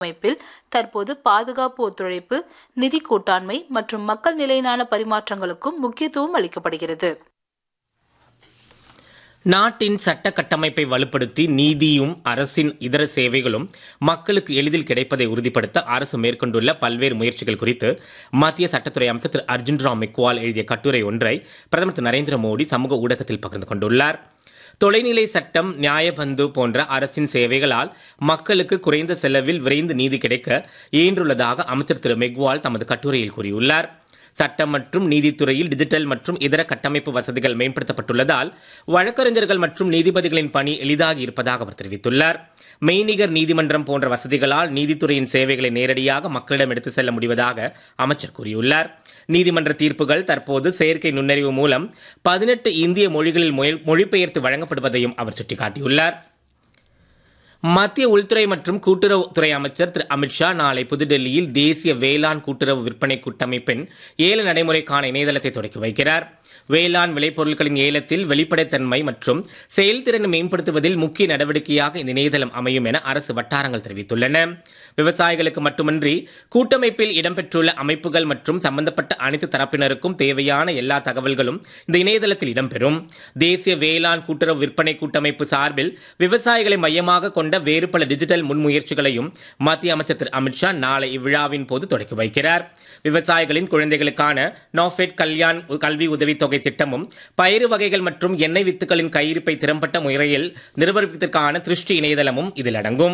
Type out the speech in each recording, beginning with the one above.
அமைப்பில் தற்போது பாதுகாப்பு ஒத்துழைப்பு நிதி கூட்டாண்மை மற்றும் மக்கள் நிலையிலான பரிமாற்றங்களுக்கும் முக்கியத்துவம் அளிக்கப்படுகிறது நாட்டின் சட்ட கட்டமைப்பை வலுப்படுத்தி நீதியும் அரசின் இதர சேவைகளும் மக்களுக்கு எளிதில் கிடைப்பதை உறுதிப்படுத்த அரசு மேற்கொண்டுள்ள பல்வேறு முயற்சிகள் குறித்து மத்திய சட்டத்துறை அமைச்சர் திரு அர்ஜுன் ராம் மெக்வால் எழுதிய கட்டுரை ஒன்றை பிரதமர் திரு நரேந்திர மோடி சமூக ஊடகத்தில் பகிர்ந்து கொண்டுள்ளார் தொலைநிலை சட்டம் நியாயபந்து போன்ற அரசின் சேவைகளால் மக்களுக்கு குறைந்த செலவில் விரைந்து நீதி கிடைக்க இயன்றுள்ளதாக அமைச்சர் திரு மெக்வால் தமது கட்டுரையில் கூறியுள்ளார் சட்டம் மற்றும் நீதித்துறையில் டிஜிட்டல் மற்றும் இதர கட்டமைப்பு வசதிகள் மேம்படுத்தப்பட்டுள்ளதால் வழக்கறிஞர்கள் மற்றும் நீதிபதிகளின் பணி எளிதாகி இருப்பதாக அவர் தெரிவித்துள்ளார் மெய்நிகர் நீதிமன்றம் போன்ற வசதிகளால் நீதித்துறையின் சேவைகளை நேரடியாக மக்களிடம் எடுத்து செல்ல முடிவதாக அமைச்சர் கூறியுள்ளார் நீதிமன்ற தீர்ப்புகள் தற்போது செயற்கை நுண்ணறிவு மூலம் பதினெட்டு இந்திய மொழிகளில் மொழி- மொழிபெயர்த்து வழங்கப்படுவதையும் அவர் சுட்டிக்காட்டியுள்ளார் மத்திய உள்துறை மற்றும் கூட்டுறவுத்துறை அமைச்சர் திரு அமித்ஷா நாளை புதுடெல்லியில் தேசிய வேளாண் கூட்டுறவு விற்பனை கூட்டமைப்பின் ஏல நடைமுறைக்கான இணையதளத்தை தொடக்கி வைக்கிறார் வேளாண் விளைபொருட்களின் ஏலத்தில் வெளிப்படைத்தன்மை மற்றும் செயல்திறனை மேம்படுத்துவதில் முக்கிய நடவடிக்கையாக இந்த இணையதளம் அமையும் என அரசு வட்டாரங்கள் தெரிவித்துள்ளன விவசாயிகளுக்கு மட்டுமின்றி கூட்டமைப்பில் இடம்பெற்றுள்ள அமைப்புகள் மற்றும் சம்பந்தப்பட்ட அனைத்து தரப்பினருக்கும் தேவையான எல்லா தகவல்களும் இந்த இணையதளத்தில் இடம்பெறும் தேசிய வேளாண் கூட்டுறவு விற்பனை கூட்டமைப்பு சார்பில் விவசாயிகளை மையமாக கொண்ட வேறு பல டிஜிட்டல் முன்முயற்சிகளையும் மத்திய அமைச்சர் திரு அமித்ஷா நாளை இவ்விழாவின் போது தொடக்கி வைக்கிறார் விவசாயிகளின் குழந்தைகளுக்கான நாஃபெட் கல்யாண் கல்வி உதவித்தொகை திட்டமும் பயிறு வகைகள் மற்றும் எண்ணெய் வித்துக்களின் கையிருப்பை திறம்பட்ட முறையில் நிர்வகிப்பதற்கான திருஷ்டி இணையதளமும் இதில் அடங்கும்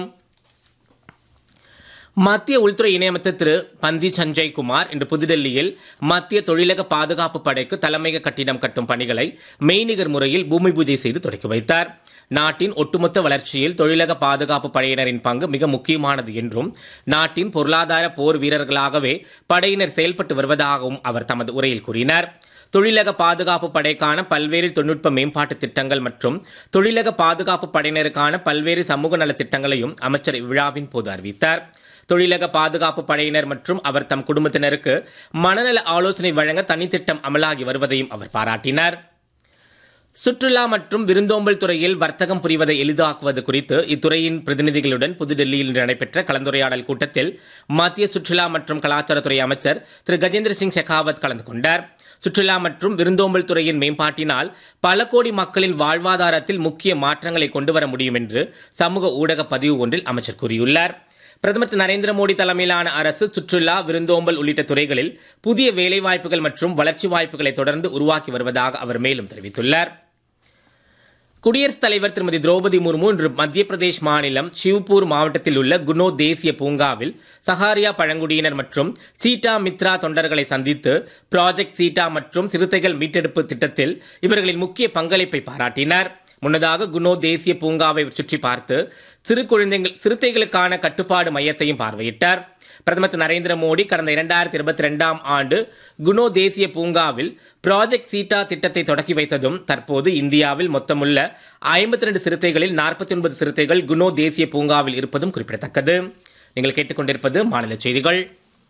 மத்திய உள்துறை இணையமைச்சர் திரு பந்தி சஞ்சய் குமார் இன்று புதுடெல்லியில் மத்திய தொழிலக பாதுகாப்பு படைக்கு தலைமையக கட்டிடம் கட்டும் பணிகளை மெய்நிகர் முறையில் பூமி பூஜை செய்து தொடக்கி வைத்தார் நாட்டின் ஒட்டுமொத்த வளர்ச்சியில் தொழிலக பாதுகாப்பு படையினரின் பங்கு மிக முக்கியமானது என்றும் நாட்டின் பொருளாதார போர் வீரர்களாகவே படையினர் செயல்பட்டு வருவதாகவும் அவர் தமது உரையில் கூறினார் தொழிலக பாதுகாப்பு படைக்கான பல்வேறு தொழில்நுட்ப மேம்பாட்டு திட்டங்கள் மற்றும் தொழிலக பாதுகாப்பு படையினருக்கான பல்வேறு சமூக நல திட்டங்களையும் அமைச்சர் இவ்விழாவின் போது அறிவித்தார் தொழிலக பாதுகாப்பு படையினர் மற்றும் அவர் தம் குடும்பத்தினருக்கு மனநல ஆலோசனை வழங்க தனித்திட்டம் அமலாகி வருவதையும் அவர் பாராட்டினார் சுற்றுலா மற்றும் விருந்தோம்பல் துறையில் வர்த்தகம் புரிவதை எளிதாக்குவது குறித்து இத்துறையின் பிரதிநிதிகளுடன் புதுடெல்லியில் இன்று நடைபெற்ற கலந்துரையாடல் கூட்டத்தில் மத்திய சுற்றுலா மற்றும் கலாச்சாரத்துறை அமைச்சர் திரு கஜேந்திர சிங் ஷெகாவத் கலந்து கொண்டார் சுற்றுலா மற்றும் விருந்தோம்பல் துறையின் மேம்பாட்டினால் பல கோடி மக்களின் வாழ்வாதாரத்தில் முக்கிய மாற்றங்களை கொண்டு வர முடியும் என்று சமூக ஊடக பதிவு ஒன்றில் அமைச்சர் கூறியுள்ளார் பிரதமர் திரு நரேந்திர மோடி தலைமையிலான அரசு சுற்றுலா விருந்தோம்பல் உள்ளிட்ட துறைகளில் புதிய வேலைவாய்ப்புகள் மற்றும் வளர்ச்சி வாய்ப்புகளை தொடர்ந்து உருவாக்கி வருவதாக அவர் மேலும் தெரிவித்துள்ளார் குடியரசுத் தலைவர் திருமதி திரௌபதி முர்மு இன்று மத்திய பிரதேஷ் மாநிலம் ஷிவ்பூர் மாவட்டத்தில் உள்ள குனோ தேசிய பூங்காவில் சஹாரியா பழங்குடியினர் மற்றும் சீட்டா மித்ரா தொண்டர்களை சந்தித்து ப்ராஜெக்ட் சீட்டா மற்றும் சிறுத்தைகள் மீட்டெடுப்பு திட்டத்தில் இவர்களின் முக்கிய பங்களிப்பை பாராட்டினார் முன்னதாக குனோ தேசிய பூங்காவை சுற்றி பார்த்து சிறு குழந்தைகள் சிறுத்தைகளுக்கான கட்டுப்பாடு மையத்தையும் பார்வையிட்டார் பிரதமர் திரு நரேந்திர மோடி கடந்த இரண்டாயிரத்தி இருபத்தி ரெண்டாம் ஆண்டு குனோ தேசிய பூங்காவில் ப்ராஜெக்ட் சீட்டா திட்டத்தை தொடக்கி வைத்ததும் தற்போது இந்தியாவில் மொத்தமுள்ள ஐம்பத்தி ரெண்டு சிறுத்தைகளில் நாற்பத்தி ஒன்பது சிறுத்தைகள் குனோ தேசிய பூங்காவில் இருப்பதும் குறிப்பிடத்தக்கது நீங்கள் கேட்டுக்கொண்டிருப்பது மாநில செய்திகள்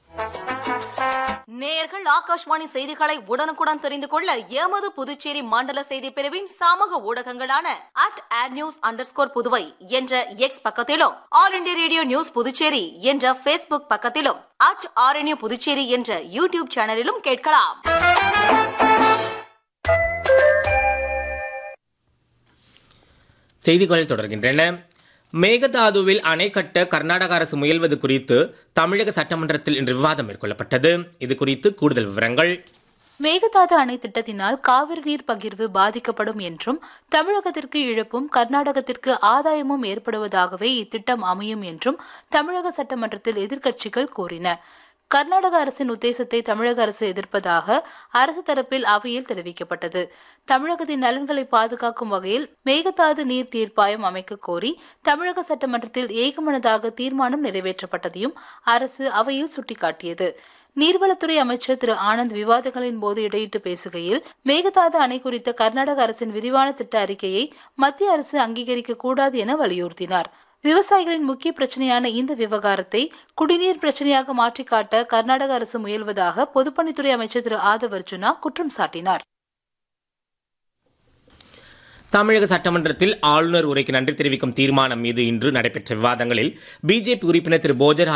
நேயர்கள் ஆகாஷ்வாணி செய்திகளை உடனுக்குடன் தெரிந்து கொள்ள எமது புதுச்சேரி மண்டல செய்தி பிரிவின் சமூக ஊடகங்களான at at news underscore Puduvai என்ற எக்ஸ் பக்கத்திலும் All India Radio news Puducherry என்ற ஃபேஸ்புக் பக்கத்திலும் அட் ஆர்என்யூ புதுச்சேரி என்ற யூடியூப் சேனலிலும் கேட்கலாம் செய்திகள் தொடர்கின்றன மேகதாதுவில் அணை கட்ட கர்நாடக அரசு முயல்வது குறித்து தமிழக சட்டமன்றத்தில் இன்று விவாதம் மேற்கொள்ளப்பட்டது இது குறித்து கூடுதல் விவரங்கள் மேகதாது அணை திட்டத்தினால் காவிரி நீர் பகிர்வு பாதிக்கப்படும் என்றும் தமிழகத்திற்கு இழப்பும் கர்நாடகத்திற்கு ஆதாயமும் ஏற்படுவதாகவே இத்திட்டம் அமையும் என்றும் தமிழக சட்டமன்றத்தில் எதிர்க்கட்சிகள் கூறின கர்நாடக அரசின் உத்தேசத்தை தமிழக அரசு எதிர்ப்பதாக அரசு தரப்பில் அவையில் தெரிவிக்கப்பட்டது தமிழகத்தின் நலன்களை பாதுகாக்கும் வகையில் மேகதாது நீர் தீர்ப்பாயம் அமைக்க கோரி தமிழக சட்டமன்றத்தில் ஏகமனதாக தீர்மானம் நிறைவேற்றப்பட்டதையும் அரசு அவையில் சுட்டிக்காட்டியது நீர்வளத்துறை அமைச்சர் திரு ஆனந்த் விவாதங்களின் போது இடையிட்டு பேசுகையில் மேகதாது அணை குறித்த கர்நாடக அரசின் விரிவான திட்ட அறிக்கையை மத்திய அரசு அங்கீகரிக்க கூடாது என வலியுறுத்தினார் விவசாயிகளின் முக்கிய பிரச்சனையான இந்த விவகாரத்தை குடிநீர் பிரச்சனையாக மாற்றிக் காட்ட கர்நாடக அரசு முயல்வதாக பொதுப்பணித்துறை அமைச்சர் திரு ஆதவ் அர்ஜுனா குற்றம் சாட்டினார் தமிழக சட்டமன்றத்தில் ஆளுநர் உரைக்கு நன்றி தெரிவிக்கும் தீர்மானம் மீது இன்று நடைபெற்ற விவாதங்களில் பிஜேபி உறுப்பினர் திரு போஜர்